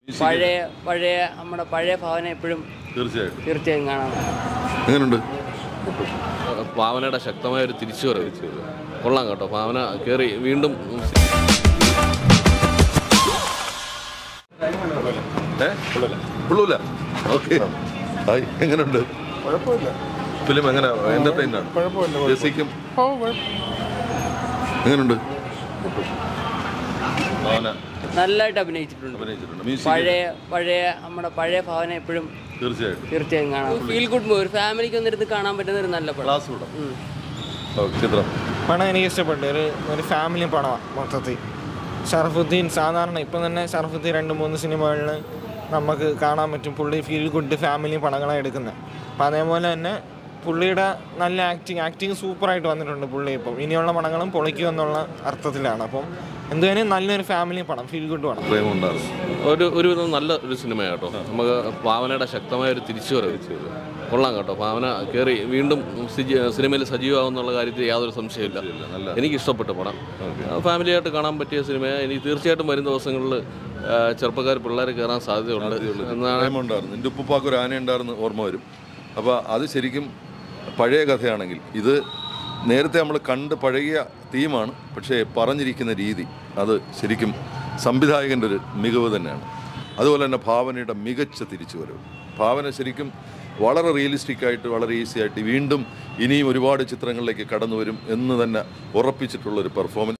പഴയ പഴയ നമ്മുടെ പഴയ ഭാവന എപ്പോഴും തീർച്ചയായിട്ടും തീർച്ചയായും കാണാം എങ്ങനെയുണ്ട് ഭാവനയുടെ ശക്തമായ ഒരു തിരിച്ചുവരവ് കൊള്ളാം കേട്ടോ ഭാവന കയറി വീണ്ടും ഏ കൊള്ളൂല ഓക്കെ ഹായ് എങ്ങനെയുണ്ട് കുഴപ്പമില്ല ഫിലിം എങ്ങനെ എന്റർടൈൻ ആണ് കുഴപ്പമില്ല, കുഴപ്പമില്ല. രസിക്കും ഓ കുഴപ്പം എങ്ങനെയുണ്ട് ഭാവന നല്ലതായിട്ട് അഭിനയിച്ചിട്ടുണ്ട് അഭിനയിച്ചിട്ടുണ്ട് മ്യൂസിക് പഴയ പഴയ നമ്മുടെ പഴയ ഭാവന എപ്പോഴും തീർച്ചയായിട്ടും തീർച്ചയായും കാണാം ഫീൽ ഗുഡ് മൂവി ഒരു ഫാമിലിക്ക് ഒന്നിരുന്ന് കാണാൻ പറ്റുന്ന ഒരു നല്ല പടം ക്ലാസ് കൂടാം ഓക്കെ ചിത്രം പണം എനിക്ക് ഇഷ്ടപ്പെട്ടു ഒരു ഒരു ഫാമിലി പടമാണ് മൊത്തത്തിൽ ഷറഫുദ്ദീൻ സാധാരണ ഇപ്പം തന്നെ ഷറഫുദ്ദീൻ രണ്ട് മൂന്ന് സിനിമകളിൽ നമുക്ക് കാണാൻ പറ്റും പുള്ളി ഫീൽ ഗുഡ് ഫാമിലി പടങ്ങളാണ് എടുക്കുന്നത് അപ്പം അതേപോലെ തന്നെ പുള്ളിയുടെ നല്ല ആക്ടിങ് ആക്ടിങ് സൂപ്പറായിട്ട് വന്നിട്ടുണ്ട് പുള്ളി ഇപ്പം ഇനിയുള്ള പടങ്ങളും പൊളിക്കും എന്നുള്ള അർത്ഥത്തിലാണ് അപ്പം എന്തുവേനും നല്ലൊരു ഫാമിലി പടം ഫീൽ ഗുഡ് പടം പ്രേമം ഉണ്ടാകും ഒരു ഒരുവിധം നല്ല ഒരു സിനിമയാട്ടോ നമുക്ക് ഭാവനയുടെ ശക്തമായ ഒരു തിരിച്ചുവരവ് കൊള്ളാം കേട്ടോ ഭാവന കയറി വീണ്ടും സിജി- സിനിമയിൽ സജീവമാകുന്നുള്ള കാര്യത്തിൽ യാതൊരു സംശയമില്ല എനിക്ക് ഇഷ്ടപ്പെട്ട പടം ഫാമിലിയായിട്ട് കാണാൻ പറ്റിയ സിനിമയാണ് എനിക്ക് തീർച്ചയായിട്ടും വരും ദിവസങ്ങളിൽ ചെറുപ്പക്കാർ പിള്ളേർ കയറാൻ സാധ്യതയുണ്ട് എന്നാണ് പ്രേമം ഉണ്ടായിരുന്നു എൻ്റെ ഉപ്പുപ്പാക്ക് ഒരു ആന ഉണ്ടായിരുന്നു ഓർമ്മ വരും അപ്പോൾ അത് ശരിക്കും പഴയ കഥയാണെങ്കിൽ ഇത് നേരത്തെ നമ്മൾ കണ്ട് പഴകിയ തീമാണ് പക്ഷേ പറഞ്ഞിരിക്കുന്ന രീതി അത് ശരിക്കും സംവിധായകൻ്റെ ഒരു മികവ് തന്നെയാണ് അതുപോലെ തന്നെ ഭാവനയുടെ മികച്ച തിരിച്ചുവരവ് ഭാവന ശരിക്കും വളരെ റിയലിസ്റ്റിക് ആയിട്ട് വളരെ ഈസി ആയിട്ട് വീണ്ടും ഇനിയും ഒരുപാട് ചിത്രങ്ങളിലേക്ക് കടന്നു വരും എന്ന് തന്നെ ഉറപ്പിച്ചിട്ടുള്ളൊരു പെർഫോമൻസ്